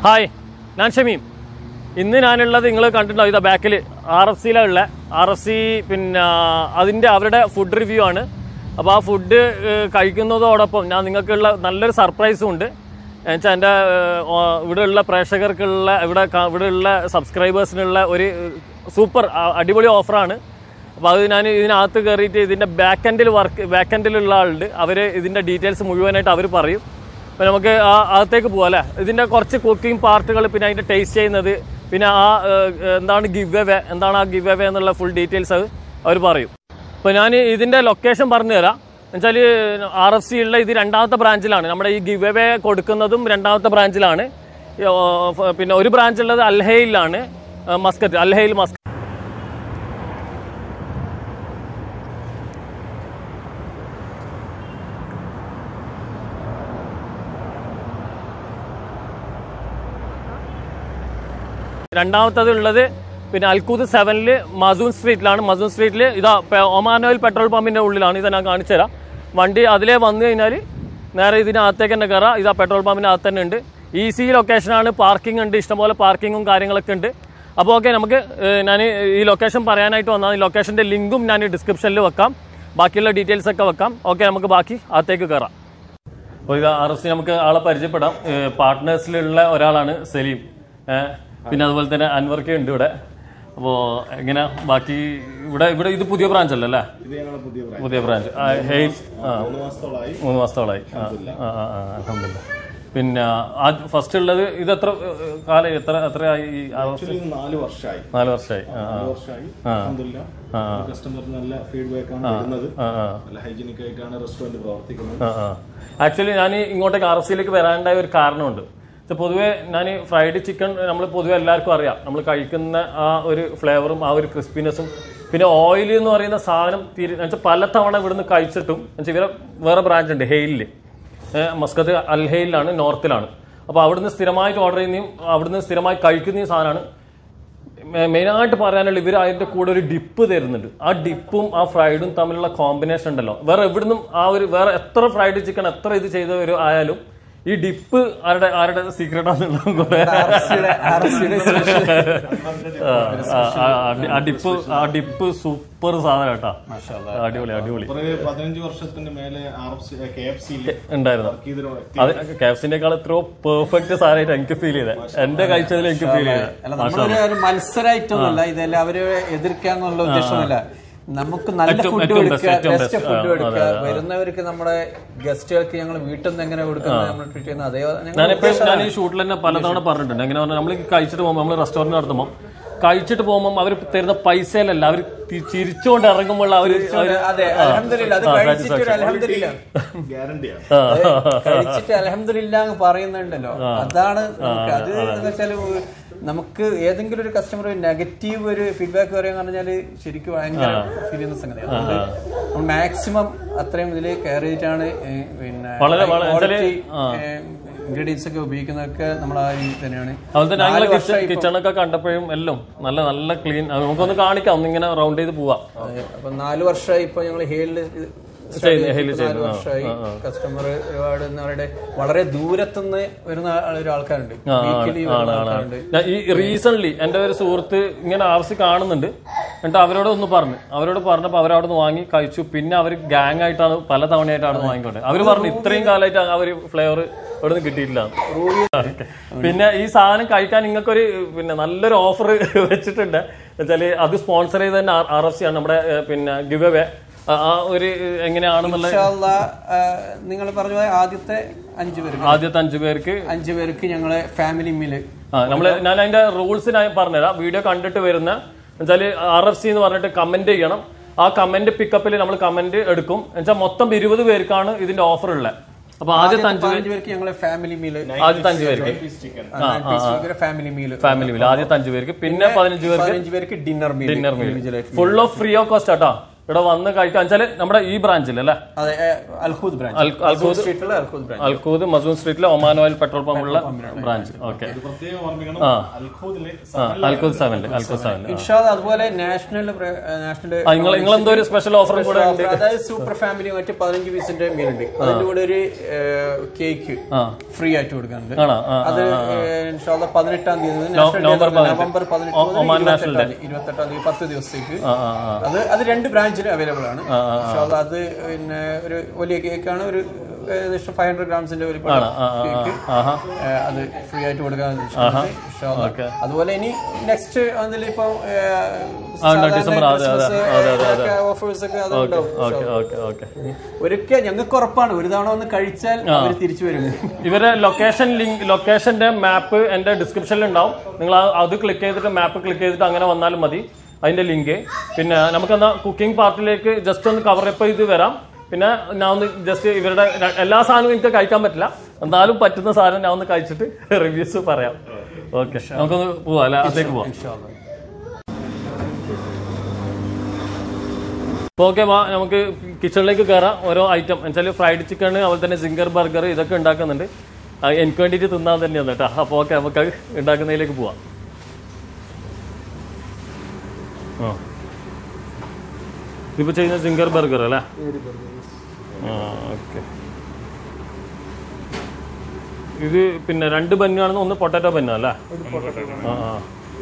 Hi ഞാൻ ഷമീം ഇന്ന് ഞാനുള്ളത് നിങ്ങൾ കണ്ടിട്ടുണ്ടാവും ഇതാ ബാക്കിൽ ആർ എഫ് സിയിലുള്ള ആർ എഫ് സി പിന്നെ അതിൻ്റെ അവരുടെ ഫുഡ് റിവ്യൂ ആണ് അപ്പോൾ ആ ഫുഡ് കഴിക്കുന്നതോടൊപ്പം ഞാൻ നിങ്ങൾക്കുള്ള നല്ലൊരു സർപ്രൈസും ഉണ്ട് എന്നുവെച്ചാൽ എൻ്റെ ഇവിടെയുള്ള പ്രേക്ഷകർക്കുള്ള ഇവിടെ ക- ഇവിടെയുള്ള സബ്സ്ക്രൈബേഴ്സിനുള്ള ഒരു സൂപ്പർ അടിപൊളി ഓഫറാണ് അപ്പോൾ അത് ഞാൻ ഇതിനകത്ത് കയറിയിട്ട് ഇതിൻ്റെ ബാക്ക് എൻഡിൽ വർക്ക് ബാക്ക് എൻഡിലുള്ള ആളുണ്ട് അവർ ഇതിൻ്റെ ഡീറ്റെയിൽസ് മുഴുവനായിട്ട് അവർ പറയും അപ്പോൾ നമുക്ക് ആ അകത്തേക്ക് പോകാം അല്ലേ ഇതിൻ്റെ കുറച്ച് കുക്കിംഗ് പാർട്ടുകൾ പിന്നെ അതിൻ്റെ ടേസ്റ്റ് ചെയ്യുന്നത് പിന്നെ ആ ഏഹ്, എന്താണ് ഗിവ് എവേ എന്താണ് ആ ഗിവ് എവേ എന്നുള്ള ഫുൾ ഡീറ്റെയിൽസ് അത് അവർ പറയും അപ്പോൾ ഞാൻ ഇതിൻ്റെ ലൊക്കേഷൻ പറഞ്ഞു തരാം എന്നുവെച്ചാൽ ആർ എഫ് സി ഉള്ള ഇത് രണ്ടാമത്തെ ബ്രാഞ്ചിലാണ് നമ്മുടെ ഈ ഗിവ് എവേ കൊടുക്കുന്നതും രണ്ടാമത്തെ ബ്രാഞ്ചിലാണ് ഈ, ഓ, ഫ- പിന്നെ ഒരു ബ്രാഞ്ച് ഉള്ളത് അൽഹയിലാണ് ഏഹ്, മസ്കറ്റ് അൽഹയിൽ മസ്കറ്റ് രണ്ടാമത്തത് ഉള്ളത് പിന്നെ അൽക്കൂത്ത് സെവനില് മസൂൺ സ്ട്രീറ്റിലാണ് മസൂൺ സ്ട്രീറ്റിൽ ഇതാ പെ- ഒമാൻ ഓയിൽ പെട്രോൾ പമ്പിന്റെ ഉള്ളിലാണ് ഇത് ഞാൻ കാണിച്ചു തരാം വണ്ടി അതിലേ വന്നു കഴിഞ്ഞാൽ നേരെ ഇതിനകത്തേക്ക് തന്നെ കയറാം ഇതാ പെട്രോൾ പമ്പിന്റെ അകത്ത് തന്നെ ഉണ്ട് ഈസി ലൊക്കേഷനാണ് പാർക്കിംഗ് ഉണ്ട് ഇഷ്ടംപോലെ പാർക്കിങ്ങും കാര്യങ്ങളൊക്കെ ഉണ്ട് അപ്പോൾ ഓക്കെ നമുക്ക് ഞാൻ ഈ ലൊക്കേഷൻ പറയാനായിട്ട് വന്നാൽ ഈ ലൊക്കേഷന്റെ ലിങ്കും ഞാൻ ഡിസ്ക്രിപ്ഷനിൽ വെക്കാം ബാക്കിയുള്ള ഡീറ്റെയിൽസ് ഒക്കെ വെക്കാം ഓക്കെ നമുക്ക് ബാക്കി അകത്തേക്ക് കയറാം അപ്പോൾ ഇത് ആർ എസ് സി നമുക്ക് ആളെ പരിചയപ്പെടാം പാർട്ട്നേഴ്സിലുള്ള ഒരാളാണ് സലീം ഏഹ് പിന്നെ അതുപോലെ തന്നെ അൻവർക്കെ ഉണ്ട് ഇവിടെ അപ്പോൾ എങ്ങനെ ബാക്കി ഇവിടെ ഇവിടെ ഇത് പുതിയ ബ്രാഞ്ച് അല്ലേ അല്ലേ ഇത് ഞങ്ങളുടെ പുതിയ ബ്രാൻഡ് പുതിയ ബ്രാഞ്ച് ഹെയ് ആ മൂന്ന് മാസത്തോളമായി മൂന്ന് മാസത്തോളമായി ആ ആ ആ ആ അൽഹംദുലില്ലാ പിന്നെ ഫസ്റ്റ് ഉള്ളത് ഇത് എത്ര ഏഹ്, കാലം എത്ര എത്രയായി ഈ ആ- ആക്ച്വലി ഇത് നാല് വർഷമായി നാല് വർഷമായി ആ നാല് വർഷമായി അൽഹംദുലില്ലാ കസ്റ്റമർക്ക് നല്ല ഫീഡ്ബാക്ക് ആണ് വരുന്നത് ആ ആ നല്ല ഹൈജീനിക് ആയിട്ടാണ് റെസ്റ്റോറന്റ് പ്രവർത്തിക്കുന്നത് ആ ആ ആക്ച്വലി ഞാൻ ഇങ്ങോട്ടേക്ക് ആർ എസ് സിയിലേക്ക് വരാനുണ്ടായ ഒരു കാരണമുണ്ട് ഇത് പൊതുവെ ഞാൻ ഫ്രൈഡ് ചിക്കൻ നമ്മൾ പൊതുവെ എല്ലാവർക്കും അറിയാം നമ്മൾ കഴിക്കുന്ന ആ ഒരു ഫ്ലേവറും ആ ഒരു ക്രിസ്പിനെസ്സും പിന്നെ ഓയിൽ എന്ന് പറയുന്ന സാധനം തീരെ എന്നുവെച്ചാൽ പല തവണ ഇവിടുന്ന് കഴിച്ചിട്ടും എന്നുവെച്ചാൽ ഇവരെ വേറെ ബ്രാഞ്ച് ഉണ്ട് ഹെയിലിൽ മസ്കത്ത് അൽ ഹെയിലാണ് നോർത്തിലാണ് അപ്പോൾ അവിടുന്ന് സ്ഥിരമായിട്ട് ഓർഡർ ചെയ്യുന്നതും അവിടുന്ന് സ്ഥിരമായി കഴിക്കുന്ന സാധനമാണ് മെ- മെയിനായിട്ട് പറയാനുള്ള ഇവർ അതിന്റെ കൂടെ ഒരു ഡിപ്പ് തരുന്നുണ്ട് ആ ഡിപ്പും ആ ഫ്രൈഡും തമ്മിലുള്ള കോമ്പിനേഷൻ ഉണ്ടല്ലോ വേറെ എവിടുന്നും ആ ഒരു വേറെ എത്ര ഫ്രൈഡ് ചിക്കൻ എത്ര ഇത് ചെയ്തവർ ആയാലും ഈ ഡിപ്പ് ആരുടെ ആരുടെ സീക്രട്ട് ആണെന്നുള്ള കുറെ ആ, ആ, ആ, ആ ഡിപ്പ് ആ ഡിപ്പ് സൂപ്പർ സാധനം കേട്ടാ അടിപൊളി അടിപൊളി കുറെ പതിനഞ്ച് വർഷത്തിന്റെ മേലെ R F C K F സിയിൽ ഉണ്ടായിരുന്നു വർക്ക് ചെയ്തൊരു വ്യക്തി അത് കാപ്സിനേക്കാൾ എത്രയോ പെർഫെക്റ്റ് സാധനമായിട്ട് എനിക്ക് ഫീൽ ചെയ്തത് എന്റെ കഴിച്ചതിൽ എനിക്ക് ഫീൽ അല്ല ചെയ്തത് നമ്മളൊരു ഒരു മത്സരമായിട്ടൊന്നുമല്ല ഇതെല്ലാം അവര് എതിർക്കാന്നുള്ള ഉദ്ദേശമൊന്നുമില്ല നമുക്ക് നല്ല ഏറ്റവും- ഫുഡ് ഏറ്റവും കൊടുക്കുക best, ഏറ്റവും ബെസ്റ്റ് best. ഫുഡ് ആ, കൊടുക്കുക അതെ, അതെ. വരുന്നവർക്ക് നമ്മുടെ ഗസ്റ്റുകൾക്ക് ഞങ്ങൾ വീട്ടിൽ നിന്ന് എങ്ങനെ കൊടുക്കുന്നത് നമ്മൾ ട്രീറ്റ് ചെയ്യുന്നത് അതേ ഞങ്ങൾ ഞാനിപ്പോഴും ഞാൻ ഈ ഷൂട്ടിൽ തന്നെ പലതവണ പറഞ്ഞിട്ടുണ്ട് എങ്ങനെ പറഞ്ഞാൽ നമ്മൾ കഴിച്ചിട്ട് പോകുമ്പോൾ നമ്മൾ റെസ്റ്റോറന്റ് നടത്തുമ്പോൾ കഴിച്ചിട്ട് പോകുമ്പോൾ അവർ തരുന്ന പൈസയിലല്ല അവർ ചിരിച്ചുകൊണ്ട് ഇറങ്ങുമ്പോൾ അവർ അതെ അലഹമില്ല അത് കഴിച്ചിട്ട് അലഹമില്ല ഗ്യാരണ്ടിയാണ് കഴിച്ചിട്ട് അലഹമില്ല എന്ന് പറയുന്നുണ്ടല്ലോ അതാണ് നമുക്ക് അത് എന്ന് വെച്ചാല് നമുക്ക് ഏതെങ്കിലും ഒരു കസ്റ്റമർ നെഗറ്റീവ് ഒരു ഫീഡ്ബാക്ക് പറയാന്ന് പറഞ്ഞാല് ശരിക്കും ഭയങ്കര ഫീൽ ചെയ്യുന്ന സംഗതിയാണ് അതുകൊണ്ട് നമ്മൾ മാക്സിമം അത്രയും ഇതിൽ കെയർ ചെയ്തിട്ടാണ് ഏ, പിന്നെ വളരെ- വളരെ- ക്വാളിറ്റി ഇൻഗ്രീഡിയൻസ് ഒക്കെ ഉപയോഗിക്കുന്നതൊക്കെ നമ്മൾ ആ രീതി തന്നെയാണ് അതുപോലെ തന്നെ ഞങ്ങൾ നാല് വർഷമായി ഇപ്പം- കിച്ചണൊക്കെ കണ്ടപ്പോഴും എല്ലാം നല്ല നല്ല ക്ലീൻ നമുക്കൊന്ന് കാണിക്കാം ഒന്നിങ്ങനെ റൗണ്ട് ചെയ്ത് പോവാം അതെ. അപ്പൊ നാല് വർഷമായി ഇപ്പൊ ഞങ്ങൾ ഹെയിലിൽ ചെയ്യുന്നു, ഹെയിൽ നാല് ചെയ്യുന്നു. വർഷമായി കസ്റ്റമർ ഒരുപാട് എന്താ പറയുക വളരെ ദൂരത്തുനിന്ന് വരുന്ന ആ- ഒരു ആൾക്കാരുണ്ട് വീക്കിലി വരുന്ന ആൾക്കാരുണ്ട് ഞാൻ ഈ റീസെന്റ് എന്റെ ഒരു സുഹൃത്ത് ഇങ്ങനെ ആവശ്യം കാണുന്നുണ്ട് എന്നിട്ട് അവരോട് ഒന്ന് പറഞ്ഞു അവരോട് പറഞ്ഞപ്പോൾ അവരവിടെ നിന്ന് വാങ്ങി കഴിച്ചു പിന്നെ അവർ ഗാങ് ആയിട്ടാണ് പല തവണയായിട്ടാണ് വാങ്ങിക്കൊണ്ടത് അവർ പറഞ്ഞു ഇത്രയും കാലമായിട്ട് ആ ഒരു ഫ്ലേവർ ഇവിടെ നിന്ന് കിട്ടിയിട്ടില്ല പിന്നെ ഈ സാധനം കഴിക്കാൻ നിങ്ങൾക്കൊരു പിന്നെ നല്ലൊരു ഓഫർ വെച്ചിട്ടുണ്ട് വെച്ചാല് അത് സ്പോൺസർ ചെയ്ത് തന്നെ ആർ എഫ് സി ആണ് നമ്മുടെ ഏ, പിന്നെ ഗിവ് അവേ ആ ഒരു എങ്ങനെയാണെന്നുള്ള നിങ്ങൾ പറഞ്ഞ പോലെ ആദ്യത്തെ അഞ്ചു പേർക്ക് ആദ്യത്തെ അഞ്ചു പേർക്ക് അഞ്ചു പേർക്ക് ഞങ്ങളെ ഫാമിലി മീല് ആ നമ്മള് ഞാൻ അതിന്റെ റൂൾസ് ഞാൻ പറഞ്ഞുതരാം വീഡിയോ കണ്ടിട്ട് വരുന്ന വെച്ചാല് ആർ എഫ് സി എന്ന് പറഞ്ഞിട്ട് കമന്റ് ചെയ്യണം ആ കമന്റ് പിക്കപ്പിൽ നമ്മൾ കമന്റ് എടുക്കും എന്നുവെച്ചാൽ മൊത്തം ഇരുപത് പേർക്കാണ് ഇതിന്റെ ഓഫർ ഉള്ളത് അപ്പൊ ആദ്യത്തെ അഞ്ച് പേര് അഞ്ചു പേർക്ക് ഞങ്ങളെ ഫാമിലി മീല് ആദ്യത്തെ അഞ്ച് പേർക്ക് chicken family meal family meal ആദ്യത്തെ അഞ്ച് പേർക്ക് പിന്നെ പതിനഞ്ച് പേർക്ക് പതിനഞ്ച് പേർക്ക് dinner meal dinner meal full of free of cost auto ഇവിടെ വന്ന് കഴിക്കാൻ വെച്ചാൽ നമ്മുടെ ഈ ബ്രാഞ്ചിൽ അല്ലേ അതെ ഏ, അൽഹൂദ് ബ്രാഞ്ച് അൽ- അൽഖൂദ് സ്ട്രീറ്റിലെ അൽഹൂദ് ബ്രാഞ്ച് അൽക്കൂദ് മസൂൻ സ്ട്രീറ്റിലെ ഒമാൻ ഓയിൽ പെട്രോൾ പമ്പുള്ള ബ്രാഞ്ച് ഓക്കെ പ്രത്യേകം ഓർമ്മിക്കണം അൽഖൂദിലെ ആ അൽക്കൂദ് സെവനില് അൽക്കൂദ് സെവനില് ഇൻഷാദ് അതുപോലെ നാഷണൽ നാഷണൽ നിങ്ങൾ നിങ്ങൾ എന്തോ ഒരു സ്പെഷ്യൽ ഓഫറും കൂടെ ഉണ്ട് അതായത് സൂപ്പർ ഫാമിലി മറ്റേ പതിനഞ്ച് പീസിന്റെ മീനുണ്ട് അതിന്റെ കൂടെ ഒരു കേക്ക് ആ ഫ്രീ ആയിട്ട് കൊടുക്കുന്നുണ്ട് ആണോ ആ അത് ഇൻഷാല്ല പതിനെട്ടാം തീയതി നാഷണൽ നവംബർ ഡേ നവംബർ പതിനെട്ട് മുതൽ ഒമാൻ ഇരുപത്തെട്ടാം തീയതി ഇരുപത്തെട്ടാം തീയതി പത്ത് ദിവസത്തേക്ക് ആ ആ ആ അത് അത് രണ്ട് ബ്രാഞ്ചിൽ അവൈലബിൾ ആണ് ഇൻഷാല്ല അത് പിന്നെ ഒരു വലിയ കേക്കാണ് ഒരു ഏകദേശം ഫൈവ് ഹൺഡ്രഡ് ഗ്രാംസിന്റെ ഒരു ആ ആ കേക്ക് ആഹാ അത് ഫ്രീ ആയിട്ട് കൊടുക്കാൻ ഉദ്ദേശിക്കുന്നുണ്ട്. ഇൻഷാല്ലാ. ഓക്കെ. അതുപോലെ ഇനി നെക്സ്റ്റ് അതിൽ ഇപ്പൊ ഡിസംബർ, അതെ, അതെ, ഓഫേഴ്സ് ഒക്കെ അതുണ്ടാവും ഓക്കെ ഓക്കെ ഓക്കെ ഒരിക്കൽ ഞങ്ങൾക്ക് ഉറപ്പാണ് ഒരു തവണ ഒന്ന് കഴിച്ചാൽ അവർ തിരിച്ചു വരും ഇവരെ ലൊക്കേഷൻ ലിങ്ക് ലൊക്കേഷന്റെ മാപ്പ് എന്റെ ഡിസ്ക്രിപ്ഷനിൽ ഉണ്ടാവും നിങ്ങൾ ആ- അത് ക്ലിക്ക് ചെയ്തിട്ട് മാപ്പ് ക്ലിക്ക് ചെയ്തിട്ട് അങ്ങനെ വന്നാലും മതി അതിന്റെ ലിങ്ക് പിന്നെ നമുക്ക് എന്നാ കുക്കിംഗ് പാർട്ടിലേക്ക് ജസ്റ്റ് ഒന്ന് കവർ അപ്പ് ചെയ്ത് വരാം പിന്നെ ഞാൻ ഒന്ന് ജസ്റ്റ് ഇവരുടെ ര- എല്ലാ സാധനവും എനിക്ക് കഴിക്കാൻ പറ്റില്ല എന്നാലും പറ്റുന്ന സാധനം ഞാൻ ഒന്ന് കഴിച്ചിട്ട് റിവ്യൂസ് പറയാം ഓക്കെ നമുക്കൊന്ന് പോവാം അല്ലെ അതിലേക്ക് പോവാം അപ്പോൾ ഓക്കെ വാ നമുക്ക് കിച്ചണിലേക്ക് കയറാം ഓരോ ഐറ്റം എന്നുവെച്ചാൽ ഫ്രൈഡ് ചിക്കൻ അതുപോലെ തന്നെ സിംഗർ ബർഗർ ഇതൊക്കെ ഉണ്ടാക്കുന്നുണ്ട് ആ, എനിക്ക് വേണ്ടിയിട്ട് തിന്നാൻ തന്നെയാണ് കേട്ടോ അപ്പോൾ ഓക്കെ നമുക്ക് അത് ഉണ്ടാക്കുന്നതിലേക്ക് പോവാം ആ ഇതിപ്പോൾ ചെയ്യുന്ന സിംഗർ ബർഗർ അല്ലേ ആ ഓക്കെ ഇത് പിന്നെ രണ്ട് ബന്നാണെന്ന് ഒന്ന് പൊട്ടാറ്റോ ബന്നോ അല്ലേ ആ ആ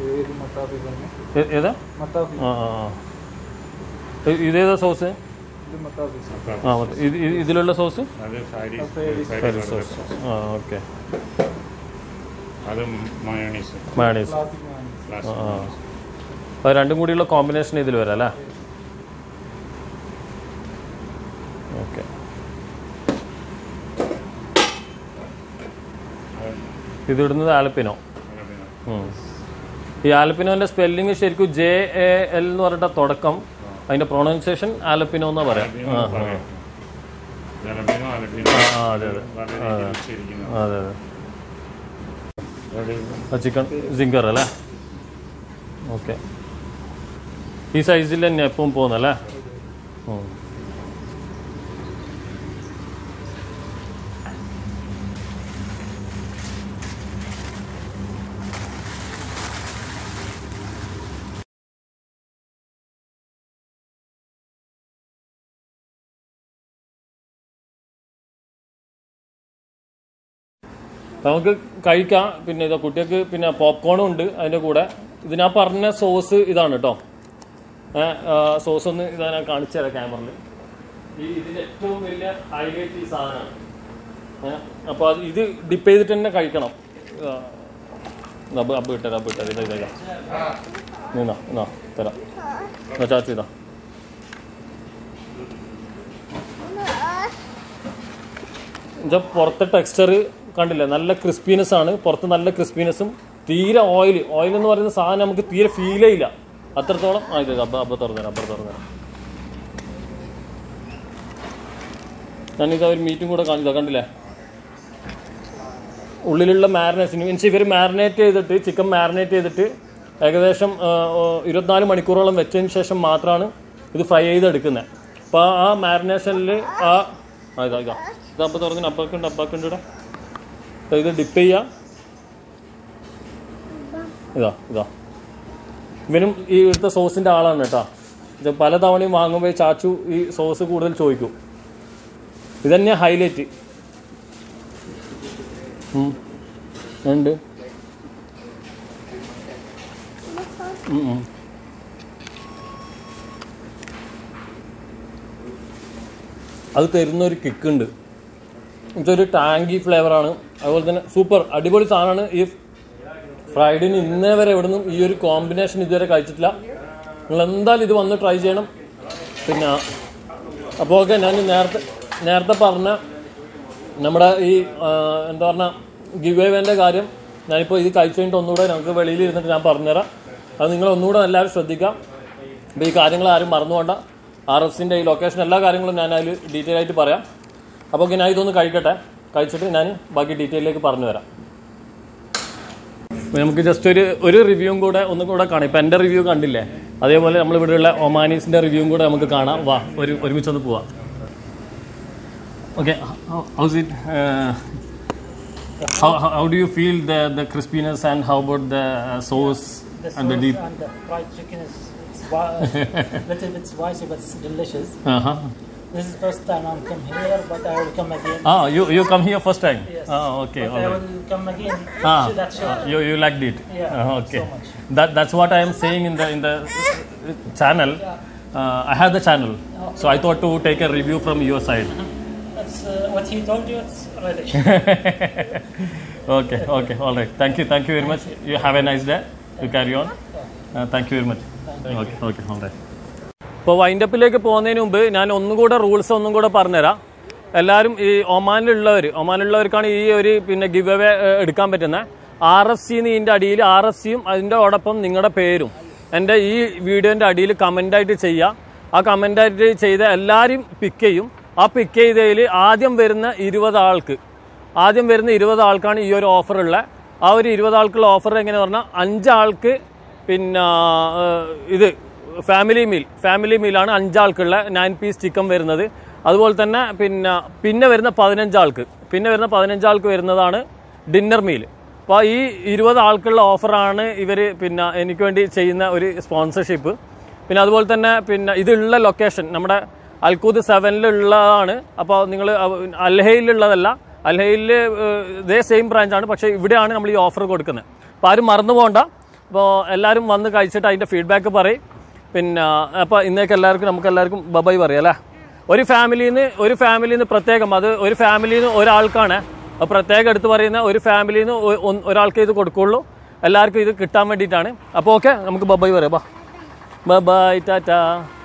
ഏ- ഏതാ ആ ആ ആ ഇ- ഇതേതാ സോസ് ആ മതി. ഇത് ഇത് ഇതിലുള്ള സോസ് അത് ഫ്രൈഡ് കറി സോസ് ആ ഓക്കെ അത് മയോണീസ് മയണീസ് ആ ആ അപ്പോൾ രണ്ടും കൂടിയുള്ള കോമ്പിനേഷൻ ഇതിൽ വരാം അല്ലേ ഓക്കെ ഇത് ഇടുന്നത് ആലപ്പിനോ ഉം. ഈ ആലപ്പിനോന്റെ സ്പെല്ലിംഗ് ശരിക്കും ജെ എ എൽ എന്ന് പറഞ്ഞിട്ട് തുടക്കം അതിന്റെ പ്രൊണൗൺസിയേഷൻ ആലപ്പിനോ എന്നാ പറയാം ആ ആ. ജലബീനോ അലബീനോ ആ അതെ അതെ പല രീതിയിൽ വെച്ചിരിക്കുന്നു അതെ അതെ ചിക്കൻ സിംഗർ അല്ലേ ഓക്കെ ഈ സൈസിൽ തന്നെ എപ്പം പോകുന്നല്ലേ ഉം. നമുക്ക് കഴിക്കാം പിന്നെ ഇതാ കുട്ടികൾക്ക് പിന്നെ പോപ്കോണും ഉണ്ട് അതിന്റെ കൂടെ ഇത് ഞാൻ പറഞ്ഞ സോസ് ഇതാണ് കേട്ടോ സോസ് ഒന്ന് ഇതാ ഞാൻ കാണിച്ചു തരാം ക്യാമറയിൽ ഈ ഇതിന്റെ ഏറ്റവും വലിയ ഹൈലൈറ്റ് ഈ സാധനമാണ് ഏഹ് അപ്പോൾ അത് ഇത് ഡിപ്പ് ചെയ്തിട്ട് തന്നെ കഴിക്കണം ആ, അബ് അബ് ഇട്ടരാ അബ് ഇട്ടരാ ഇതാ ഇതാ നിന്നാ എന്നാ തരാം എന്നാ ചാച്ചു ഇതാ എന്നുവെച്ചാൽ പുറത്തെ ടെക്സ്ചർ കണ്ടില്ലേ നല്ല ക്രിസ്പിനെസ് ആണ് പുറത്ത് നല്ല ക്രിസ്പിനെസ്സും തീരെ ഓയിൽ ഓയിൽ എന്ന് പറയുന്ന സാധനം നമുക്ക് തീരെ ഫീൽ ചെയ്യില്ല അത്രത്തോളം ആ ഇത് അബ്ബ അബ്ബ തുറന്നുതരാം അബ്ബ തുറന്നുതരാം ഞാനിത് ഒരു മീറ്റും കൂടെ കാണിച്ചതാ കണ്ടില്ലേ ഉള്ളിലുള്ള മാരിനേഷന് മീൻസ് ഇവർ മാരിനേറ്റ് ചെയ്തിട്ട് ചിക്കൻ മാരിനേറ്റ് ചെയ്തിട്ട് ഏകദേശം ആ, ആ, ഇരുപത്തിനാല് മണിക്കൂറോളം വെച്ചതിന് ശേഷം മാത്രമാണ് ഇത് ഫ്രൈ ചെയ്തെടുക്കുന്നത് അപ്പോൾ ആ മാരിനേഷനിൽ ആ ആ ഇതാ ഇതാ ഇതപ്പോൾ തുറന്നിട്ട് അപ്പക്കുണ്ട് അപ്പാക്കുണ്ട് ഇവിടെ അപ്പോൾ ഇത് ഡിപ്പ് ചെയ്യുക ഇതാ ഇതാ ഇവനും ഈ ഇവിടുത്തെ സോസിൻ്റെ ആളാണ് കേട്ടോ ഇത് പല തവണയും വാങ്ങുമ്പോൾ ചാച്ചു ഈ സോസ് കൂടുതൽ ചോദിക്കും ഇതന്നെ ഹൈലൈറ്റ് ഉണ്ട് ഉം, ഉം. അത് തരുന്ന ഒരു കിക്ക് ഉണ്ട് ഇതൊരു ടാങ്കി ഫ്ലേവറാണ് അതുപോലെ തന്നെ സൂപ്പർ അടിപൊളി സാധനമാണ് ഈ ഫ്രൈഡിന് ഇന്നേ വരെ എവിടെ നിന്നും ഈ ഒരു കോമ്പിനേഷൻ ഇതുവരെ കഴിച്ചിട്ടില്ല നിങ്ങൾ എന്തായാലും ഇത് വന്ന് ട്രൈ ചെയ്യണം പിന്നെ അപ്പോൾ ഓക്കെ ഞാൻ നേരത്തെ നേരത്തെ പറഞ്ഞ നമ്മുടെ ഈ ആ, എന്താ പറഞ്ഞ ഗിവ് എവേൻ്റെ കാര്യം ഞാനിപ്പോൾ ഇത് കഴിച്ചു കഴിഞ്ഞിട്ട് ഒന്നുകൂടെ ഞങ്ങൾക്ക് വെളിയിൽ ഇരുന്നിട്ട് ഞാൻ പറഞ്ഞുതരാം അത് നിങ്ങൾ ഒന്നുകൂടെ എല്ലാവരും ശ്രദ്ധിക്കാം അപ്പോൾ ഈ കാര്യങ്ങൾ ആരും മറന്നു വേണ്ട ആർ എഫ്സിൻ്റെ ഈ ലൊക്കേഷൻ എല്ലാ കാര്യങ്ങളും ഞാൻ അതിൽ ഡീറ്റെയിൽ ആയിട്ട് പറയാം അപ്പോൾ ഓക്കെ ഞാൻ ഇതൊന്ന് കഴിക്കട്ടെ കഴിച്ചിട്ട് ഞാൻ ബാക്കി ഡീറ്റെയിലേക്ക് പറഞ്ഞു തരാം അപ്പോൾ നമുക്ക് ജസ്റ്റ് ഒരു ഒരു റിവ്യൂവും കൂടെ ഒന്നും കൂടെ കാണാം ഇപ്പം എൻ്റെ റിവ്യൂ കണ്ടില്ലേ അതേപോലെ നമ്മൾ ഇവിടെയുള്ള ഒമാനീസിൻ്റെ റിവ്യൂവും കൂടെ നമുക്ക് കാണാം വാ ഒരു ഒരുമിച്ചൊന്ന് പോവാം okay how's it how, how, how do you feel the, the crispiness and how about the uh, sauce The and the sauce deep? and the fried chicken is spi- little bit spicy but it's delicious. Uh-huh. This is first time I'm come here, but I will come again. Ah, you, you come here first time? Yes. Ah, okay, but all I right. will come again. Ah, so that's ah, it. you, you liked it? Yeah, Ah, okay. so much. That, that's what I am saying in the, in the uh, channel. Uh, I have the channel. So I thought to take a review from your side. That's uh, what he told you. It's really. okay, okay, all right. Thank you, thank you very much. You have a nice day. You carry on. Uh, thank you very much. Okay, okay, all right. ഇപ്പോൾ വൈൻഡപ്പിലേക്ക് പോകുന്നതിന് മുമ്പ് ഞാൻ ഒന്നുകൂടെ rules ഒന്നും കൂടെ പറഞ്ഞുതരാം എല്ലാവരും ഈ ഒമാനിലുള്ളവർ ഒമാനിലുള്ളവർക്കാണ് ഈ ഒരു പിന്നെ ഗിവ് അവേ എടുക്കാൻ പറ്റുന്നത് ആർ എഫ് സി ഇതിൻ്റെ അടിയിൽ ആർ എഫ് സിയും അതിൻ്റെ ഓടൊപ്പം നിങ്ങളുടെ പേരും എൻ്റെ ഈ വീഡിയോൻ്റെ അടിയിൽ കമൻ്റായിട്ട് ചെയ്യുക ആ കമൻ്റായിട്ട് ചെയ്ത എല്ലാവരും പിക്ക് ചെയ്യും ആ പിക്ക് ചെയ്തതിൽ ആദ്യം വരുന്ന ഇരുപത് ആൾക്ക് ആദ്യം വരുന്ന ഇരുപത് ആൾക്കാണ് ഈ ഒരു ഓഫർ ഉള്ളത് ആ ഒരു ഇരുപത് ആൾക്കുള്ള ഓഫർ എങ്ങനെ പറഞ്ഞാൽ അഞ്ചാൾക്ക് പിന്നെ ഏഹ്, ഇത് ഫാമിലി മീൽ ഫാമിലി മീലാണ് അഞ്ചാൾക്കുള്ള നയൻ പീസ് ചിക്കൻ വരുന്നത് അതുപോലെ തന്നെ പിന്നെ പിന്നെ വരുന്ന പതിനഞ്ചാൾക്ക് പിന്നെ വരുന്ന പതിനഞ്ചാൾക്ക് വരുന്നതാണ് ഡിന്നർ മീൽ അപ്പോൾ ഈ ഇരുപത് ആൾക്കുള്ള ഓഫറാണ് ഇവർ പിന്നെ എനിക്ക് വേണ്ടി ചെയ്യുന്ന ഒരു സ്പോൺസർഷിപ്പ് പിന്നെ അതുപോലെ തന്നെ പിന്നെ ഇതുള്ള ലൊക്കേഷൻ നമ്മുടെ അൽക്കൂദ് സെവനിലുള്ളതാണ് അപ്പോൾ നിങ്ങൾ അൽഹയിലുള്ളതല്ല അൽഹയിൽ ഇതേ സെയിം ബ്രാഞ്ചാണ് പക്ഷേ ഇവിടെയാണ് നമ്മൾ ഈ ഓഫർ കൊടുക്കുന്നത് അപ്പോൾ ആരും മറന്നു പോകണ്ട അപ്പോൾ എല്ലാവരും വന്ന് കഴിച്ചിട്ട് അതിൻ്റെ ഫീഡ്ബാക്ക് പറയും പിന്നെ അപ്പോൾ ഇന്നേക്ക് എല്ലാവർക്കും നമുക്ക് എല്ലാവർക്കും ബബായി പറയാം അല്ലേ ഒരു ഫാമിലിയിൽ നിന്ന് ഒരു ഫാമിലിയിൽ നിന്ന് പ്രത്യേകം അത് ഒരു ഫാമിലിയിൽ നിന്ന് ഒരാൾക്കാണ് അത് പ്രത്യേകം എടുത്ത് പറയുന്ന ഒരു ഫാമിലിയിൽ നിന്ന് ഒ- ഒന്ന് ഒരാൾക്കേ ഇത് കൊടുക്കുള്ളൂ എല്ലാവർക്കും ഇത് കിട്ടാൻ വേണ്ടിയിട്ടാണ് അപ്പോൾ ഓക്കെ നമുക്ക് ബബായി പറയാം ബാ ബൈ ടാറ്റാ